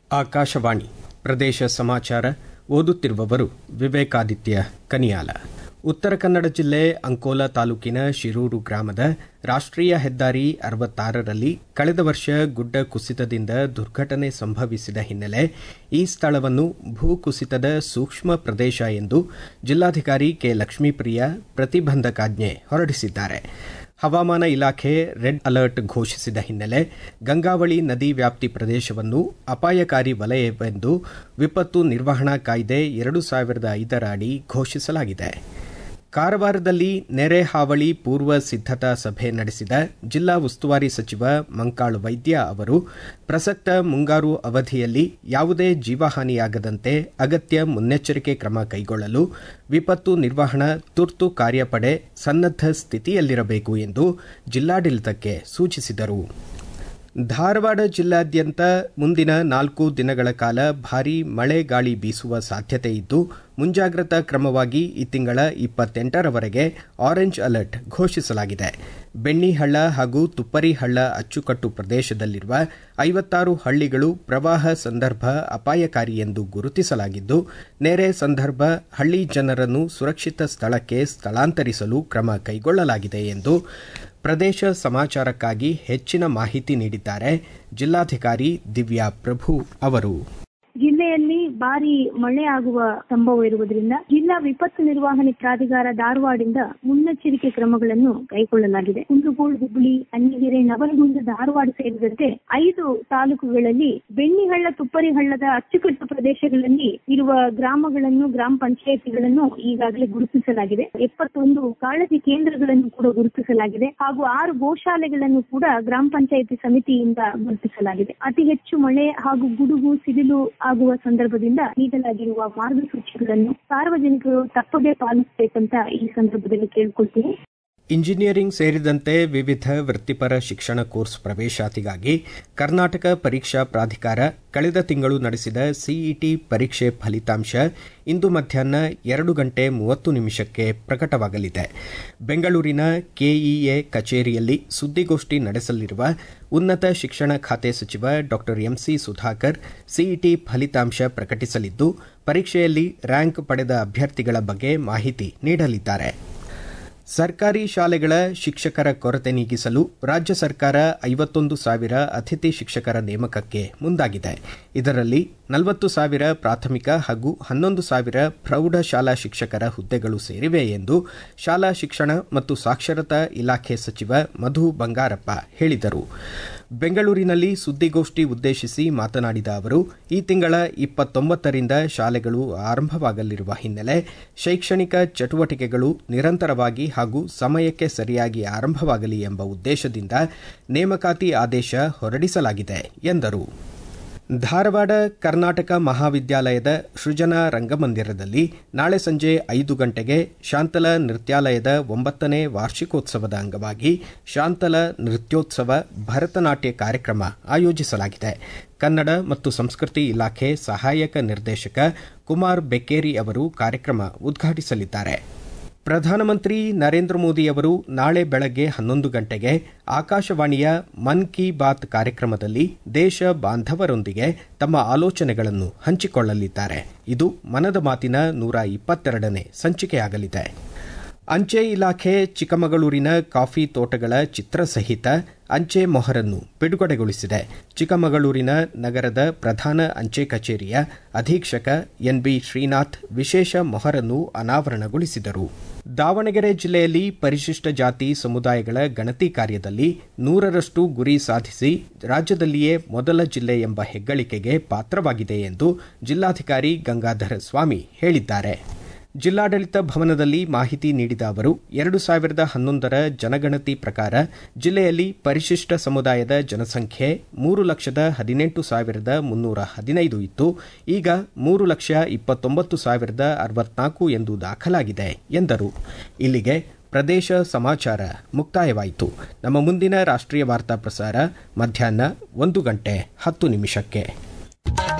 ಆಕಾಶವಾಣಿ ಪ್ರದೇಶ ಸಮಾಚಾರ ಓದುತ್ತಿರುವವರು ವಿವೇಕಾದಿತ್ಯ ಕನಿಯಾಲ ಉತ್ತರ ಕನ್ನಡ ಜಿಲ್ಲೆ ಅಂಕೋಲಾ ತಾಲೂಕಿನ ಶಿರೂರು ಗ್ರಾಮದ ರಾಷ್ಟ್ರೀಯ ಹೆದ್ದಾರಿ ಅರವತ್ತಾರರಲ್ಲಿ ಕಳೆದ ವರ್ಷ ಗುಡ್ಡ ಕುಸಿತದಿಂದ ದುರ್ಘಟನೆ ಸಂಭವಿಸಿದ ಹಿನ್ನೆಲೆ ಈ ಸ್ಥಳವನ್ನು ಭೂಕುಸಿತದ ಸೂಕ್ಷ್ಮ ಪ್ರದೇಶ ಎಂದು ಜಿಲ್ಲಾಧಿಕಾರಿ ಕೆ ಲಕ್ಷ್ಮೀಪ್ರಿಯ ಪ್ರತಿಬಂಧಕಾಜ್ಞೆ ಹೊರಡಿಸಿದ್ದಾರೆ ಹವಾಮಾನ ಇಲಾಖೆ ರೆಡ್ ಅಲರ್ಟ್ ಘೋಷಿಸಿದ ಹಿನ್ನೆಲೆ ಗಂಗಾವಳಿ ನದಿ ವ್ಯಾಪ್ತಿ ಪ್ರದೇಶವನ್ನು ಅಪಾಯಕಾರಿ ವಲಯವೆಂದು ವಿಪತ್ತು ನಿರ್ವಹಣಾ ಕಾಯ್ದೆ ಎರಡು ಸಾವಿರದ ಐದರ ಅಡಿ ಘೋಷಿಸಲಾಗಿದೆ ಕಾರವಾರದಲ್ಲಿ ನೆರೆ ಹಾವಳಿ ಪೂರ್ವ ಸಿದ್ದತಾ ಸಭೆ ನಡೆಸಿದ ಜಿಲ್ಲಾ ಉಸ್ತುವಾರಿ ಸಚಿವ ಮಂಕಾಳು ವೈದ್ಯ ಅವರು ಪ್ರಸಕ್ತ ಮುಂಗಾರು ಅವಧಿಯಲ್ಲಿ ಯಾವುದೇ ಜೀವಹಾನಿಯಾಗದಂತೆ ಅಗತ್ಯ ಮುನ್ನೆಚ್ಚರಿಕೆ ಕ್ರಮ ಕೈಗೊಳ್ಳಲು ವಿಪತ್ತು ನಿರ್ವಹಣಾ ತುರ್ತು ಕಾರ್ಯಪಡೆ ಸನ್ನದ್ದ ಸ್ಥಿತಿಯಲ್ಲಿರಬೇಕು ಎಂದು ಜಿಲ್ಲಾಡಳಿತಕ್ಕೆ ಸೂಚಿಸಿದರು ಧಾರವಾಡ ಜಿಲ್ಲಾದ್ಯಂತ ಮುಂದಿನ ನಾಲ್ಕು ದಿನಗಳ ಕಾಲ ಭಾರೀ ಮಳೆ ಗಾಳಿ ಬೀಸುವ ಸಾಧ್ಯತೆ ಇದ್ದು ಮುಂಜಾಗ್ರತಾ ಕ್ರಮವಾಗಿ ಈ ತಿಂಗಳ ಇಪ್ಪತ್ತೆಂಟರವರೆಗೆ ಆರೆಂಜ್ ಅಲರ್ಟ್ ಘೋಷಿಸಲಾಗಿದೆ ಬೆಣ್ಣಿಹಳ್ಳ ಹಾಗೂ ತುಪ್ಪರಿಹಳ್ಳ ಅಚ್ಚುಕಟ್ಟು ಪ್ರದೇಶದಲ್ಲಿರುವ ಐವತ್ತಾರು ಹಳ್ಳಿಗಳು ಪ್ರವಾಹ ಸಂದರ್ಭ ಅಪಾಯಕಾರಿ ಎಂದು ಗುರುತಿಸಲಾಗಿದ್ದು ನೆರೆ ಸಂದರ್ಭ ಹಳ್ಳಿ ಜನರನ್ನು ಸುರಕ್ಷಿತ ಸ್ಥಳಕ್ಕೆ ಸ್ಥಳಾಂತರಿಸಲು ಕ್ರಮ ಕೈಗೊಳ್ಳಲಾಗಿದೆ ಎಂದು ಪ್ರದೇಶ ಸಮಾಚಾರಕ್ಕಾಗಿ ಹೆಚ್ಚಿನ ಮಾಹಿತಿ ನೀಡಿದ್ದಾರೆ ಜಿಲ್ಲಾಧಿಕಾರಿ ದಿವ್ಯಾ ಪ್ರಭು ಅವರು ಜಿಲ್ಲೆಯಲ್ಲಿ ಭಾರಿ ಮಳೆ ಆಗುವ ಸಂಭವ ಇರುವುದರಿಂದ ಜಿಲ್ಲಾ ವಿಪತ್ತು ನಿರ್ವಹಣೆ ಪ್ರಾಧಿಕಾರ ಧಾರವಾಡದಿಂದ ಮುನ್ನೆಚ್ಚರಿಕೆ ಕ್ರಮಗಳನ್ನು ಕೈಗೊಳ್ಳಲಾಗಿದೆ ಕುಂದಗೋಳ ಹುಬ್ಬಳ್ಳಿ ಅನ್ನಿಗೆರೆ ನವಲಗುಂದ ಧಾರವಾಡ ಸೇರಿದಂತೆ ಐದು ತಾಲೂಕುಗಳಲ್ಲಿ ಬೆಣ್ಣಿಹಳ್ಳ ತುಪ್ಪರಿಹಳ್ಳದ ಅಚ್ಚುಕಟ್ಟು ಪ್ರದೇಶಗಳಲ್ಲಿ ಇರುವ ಗ್ರಾಮಗಳನ್ನು ಗ್ರಾಮ ಪಂಚಾಯಿತಿಗಳನ್ನು ಈಗಾಗಲೇ ಗುರುತಿಸಲಾಗಿದೆ ಎಪ್ಪತ್ತೊಂದು ಕಾಳಜಿ ಕೇಂದ್ರಗಳನ್ನು ಕೂಡ ಗುರುತಿಸಲಾಗಿದೆ ಹಾಗೂ ಆರು ಗೋಶಾಲೆಗಳನ್ನು ಕೂಡ ಗ್ರಾಮ ಪಂಚಾಯಿತಿ ಸಮಿತಿಯಿಂದ ಗುರುತಿಸಲಾಗಿದೆ ಅತಿ ಹೆಚ್ಚು ಮಳೆ ಹಾಗೂ ಗುಡುಗು ಸಿಡಿಲು ಆಗುವ ಸಂದರ್ಭದಿಂದ ನೀಡಲಾಗಿರುವ ಮಾರ್ಗಸೂಚಿಗಳನ್ನು ಸಾರ್ವಜನಿಕರು ತಪ್ಪದೇ ಪಾಲಿಸಬೇಕಂತ ಈ ಸಂದರ್ಭದಲ್ಲಿ ಕೇಳಿಕೊಳ್ತೀನಿ ಇಂಜಿನಿಯರಿಂಗ್ ಸೇರಿದಂತೆ ವಿವಿಧ ವೃತ್ತಿಪರ ಶಿಕ್ಷಣ ಕೋರ್ಸ್ ಪ್ರವೇಶಾತಿಗಾಗಿ ಕರ್ನಾಟಕ ಪರೀಕ್ಷಾ ಪ್ರಾಧಿಕಾರ ಕಳೆದ ತಿಂಗಳು ನಡೆಸಿದ ಸಿಇಟಿ ಪರೀಕ್ಷೆ ಫಲಿತಾಂಶ ಇಂದು ಮಧ್ಯಾಹ್ನ ಎರಡು ಗಂಟೆ ಮೂವತ್ತು ನಿಮಿಷಕ್ಕೆ ಪ್ರಕಟವಾಗಲಿದೆ ಬೆಂಗಳೂರಿನ ಕೆಇಎ ಕಚೇರಿಯಲ್ಲಿ ಸುದ್ದಿಗೋಷ್ಠಿ ನಡೆಸಲಿರುವ ಉನ್ನತ ಶಿಕ್ಷಣ ಖಾತೆ ಸಚಿವ ಡಾ ಎಂಸಿ ಸುಧಾಕರ್ ಸಿಇಟಿ ಫಲಿತಾಂಶ ಪ್ರಕಟಿಸಲಿದ್ದು ಪರೀಕ್ಷೆಯಲ್ಲಿ ರ್ಯಾಂಕ್ ಪಡೆದ ಅಭ್ಯರ್ಥಿಗಳ ಬಗ್ಗೆ ಮಾಹಿತಿ ನೀಡಲಿದ್ದಾರೆ ಸರ್ಕಾರಿ ಶಾಲೆಗಳ ಶಿಕ್ಷಕರ ಕೊರತೆ ನೀಗಿಸಲು ರಾಜ್ಯ ಸರ್ಕಾರ ಐವತ್ತೊಂದು ಸಾವಿರ ಅತಿಥಿ ಶಿಕ್ಷಕರ ನೇಮಕಕ್ಕೆ ಮುಂದಾಗಿದೆ ಇದರಲ್ಲಿ ನಲವತ್ತು ಸಾವಿರ ಪ್ರಾಥಮಿಕ ಹಾಗೂ ಹನ್ನೊಂದು ಸಾವಿರ ಪ್ರೌಢಶಾಲಾ ಶಿಕ್ಷಕರ ಹುದ್ದೆಗಳು ಸೇರಿವೆ ಎಂದು ಶಾಲಾ ಶಿಕ್ಷಣ ಮತ್ತು ಸಾಕ್ಷರತಾ ಇಲಾಖೆ ಸಚಿವ ಮಧು ಬಂಗಾರಪ್ಪ ಹೇಳಿದರು ಬೆಂಗಳೂರಿನಲ್ಲಿ ಸುದ್ದಿಗೋಷ್ಠಿ ಉದ್ದೇಶಿಸಿ ಮಾತನಾಡಿದ ಅವರು ಈ ತಿಂಗಳ ಇಪ್ಪತ್ತೊಂಬತ್ತರಿಂದ ಶಾಲೆಗಳು ಆರಂಭವಾಗಲಿರುವ ಹಿನ್ನೆಲೆ ಶೈಕ್ಷಣಿಕ ಚಟುವಟಿಕೆಗಳು ನಿರಂತರವಾಗಿ ಹಾಗೂ ಸಮಯಕ್ಕೆ ಸರಿಯಾಗಿ ಆರಂಭವಾಗಲಿ ಎಂಬ ಉದ್ದೇಶದಿಂದ ನೇಮಕಾತಿ ಆದೇಶ ಹೊರಡಿಸಲಾಗಿದೆ ಎಂದರು ಧಾರವಾಡ ಕರ್ನಾಟಕ ಮಹಾವಿದ್ಯಾಲಯದ ಸೃಜನಾ ರಂಗಮಂದಿರದಲ್ಲಿ ನಾಳೆ ಸಂಜೆ ಐದು ಗಂಟೆಗೆ ಶಾಂತಲ ನೃತ್ಯಾಲಯದ ಒಂಬತ್ತನೇ ವಾರ್ಷಿಕೋತ್ಸವದ ಅಂಗವಾಗಿ ಶಾಂತಲ ನೃತ್ಯೋತ್ಸವ ಭರತನಾಟ್ಯ ಕಾರ್ಯಕ್ರಮ ಆಯೋಜಿಸಲಾಗಿದೆ ಕನ್ನಡ ಮತ್ತು ಸಂಸ್ಕೃತಿ ಇಲಾಖೆ ಸಹಾಯಕ ನಿರ್ದೇಶಕ ಕುಮಾರ್ ಬೆಕ್ಕೇರಿ ಅವರು ಕಾರ್ಯಕ್ರಮ ಉದ್ಘಾಟಿಸಲಿದ್ದಾರೆ ಪ್ರಧಾನಮಂತ್ರಿ ನರೇಂದ್ರ ಮೋದಿ ಅವರು ನಾಳೆ ಬೆಳಗ್ಗೆ ಹನ್ನೊಂದು ಗಂಟೆಗೆ ಆಕಾಶವಾಣಿಯ ಮನ್ ಕಿ ಬಾತ್ ಕಾರ್ಯಕ್ರಮದಲ್ಲಿ ದೇಶ ಬಾಂಧವರೊಂದಿಗೆ ತಮ್ಮ ಆಲೋಚನೆಗಳನ್ನು ಹಂಚಿಕೊಳ್ಳಲಿದ್ದಾರೆ ಇದು ಮನದ ಮಾತಿನ ನೂರ ಇಪ್ಪತ್ತೆರಡನೇ ಸಂಚಿಕೆಯಾಗಲಿದೆ ಅಂಚೆ ಇಲಾಖೆ ಚಿಕ್ಕಮಗಳೂರಿನ ಕಾಫಿ ತೋಟಗಳ ಚಿತ್ರಸಹಿತ ಅಂಚೆ ಮೊಹರನ್ನು ಬಿಡುಗಡೆಗೊಳಿಸಿದೆ ಚಿಕ್ಕಮಗಳೂರಿನ ನಗರದ ಪ್ರಧಾನ ಅಂಚೆ ಕಚೇರಿಯ ಅಧೀಕ್ಷಕ ಎನ್ಬಿ ಶ್ರೀನಾಥ್ ವಿಶೇಷ ಮೊಹರನ್ನು ಅನಾವರಣಗೊಳಿಸಿದರು ದಾವಣಗೆರೆ ಜಿಲ್ಲೆಯಲ್ಲಿ ಪರಿಶಿಷ್ಟ ಜಾತಿ ಸಮುದಾಯಗಳ ಗಣತಿ ಕಾರ್ಯದಲ್ಲಿ ನೂರರಷ್ಟು ಗುರಿ ಸಾಧಿಸಿ ರಾಜ್ಯದಲ್ಲಿಯೇ ಮೊದಲ ಜಿಲ್ಲೆ ಎಂಬ ಹೆಗ್ಗಳಿಕೆಗೆ ಪಾತ್ರವಾಗಿದೆ ಎಂದು ಜಿಲ್ಲಾಧಿಕಾರಿ ಗಂಗಾಧರ ಸ್ವಾಮಿ ಹೇಳಿದ್ದಾರೆ ಜಿಲ್ಲಾಡಳಿತ ಭವನದಲ್ಲಿ ಮಾಹಿತಿ ನೀಡಿದ ಅವರು ಎರಡು ಸಾವಿರದ ಹನ್ನೊಂದರ ಜನಗಣತಿ ಪ್ರಕಾರ ಜಿಲ್ಲೆಯಲ್ಲಿ ಪರಿಶಿಷ್ಟ ಸಮುದಾಯದ ಜನಸಂಖ್ಯೆ ಮೂರು ಲಕ್ಷದ ಹದಿನೆಂಟು ಸಾವಿರದ ಮುನ್ನೂರ ಹದಿನೈದು ಇತ್ತು ಈಗ ಮೂರು ಲಕ್ಷ ಇಪ್ಪತ್ತೊಂಬತ್ತು ಸಾವಿರದ ಅರವತ್ನಾಲ್ಕು ಎಂದು ದಾಖಲಾಗಿದೆ ಎಂದರು ಇಲ್ಲಿಗೆ ಪ್ರದೇಶ ಸಮಾಚಾರ ಮುಕ್ತಾಯವಾಯಿತು ನಮ್ಮ ಮುಂದಿನ ರಾಷ್ಟ್ರೀಯ ವಾರ್ತಾ ಪ್ರಸಾರ ಮಧ್ಯಾಹ್ನ ಒಂದು ಗಂಟೆ ಹತ್ತು ನಿಮಿಷಕ್ಕೆ